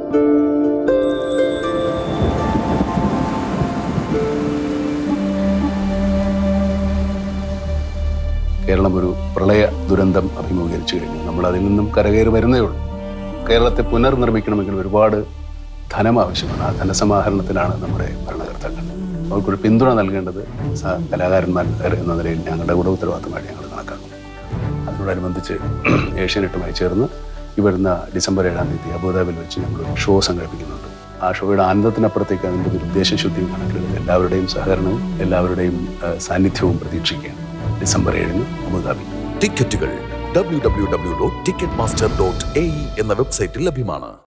കേരളം ഒരു പ്രളയ ദുരന്തം അഭിമുഖീകരിച്ചു കഴിഞ്ഞു നമ്മൾ അതിൽ നിന്നും കരകയറി വരുന്നേ ഉള്ളൂ കേരളത്തെ പുനർനിർമ്മിക്കണമെങ്കിൽ ഒരുപാട് ധനം ആവശ്യമാണ് ആ ധനസമാഹരണത്തിനാണ് നമ്മുടെ ഭരണകർത്താക്കൾ അവർക്കൊരു പിന്തുണ നൽകേണ്ടത് സ- കലാകാരന്മാർ എന്ന നിലയിൽ ഞങ്ങളുടെ കൂടെ ഉത്തരവാദിത്തമായിട്ട് ഞങ്ങൾ കണക്കാക്കുന്നു അതിനോടനുബന്ധിച്ച് ഏഷ്യാനെറ്റുമായി ചേർന്ന് ഈ വരുന്ന ഡിസംബർ ഏഴാം തീയതി അബുദാബിയിൽ വെച്ച് ഞങ്ങൾ ഒരു ഷോ സംഘടിപ്പിക്കുന്നുണ്ട് ആ ഷോയുടെ ആനന്ദത്തിനപ്പുറത്തേക്ക് അതിൻ്റെ ഒരു ഉദ്ദേശശുദ്ധിയും കണക്കിലെടുത്ത് എല്ലാവരുടെയും സഹകരണവും എല്ലാവരുടെയും ആ, സാന്നിധ്യവും പ്രതീക്ഷിക്കുകയാണ് ഡിസംബർ ഏഴിന് അബുദാബി ടിക്കറ്റുകൾ W W W dot ticket master dot A എന്ന വെബ്സൈറ്റിൽ ലഭ്യമാണ്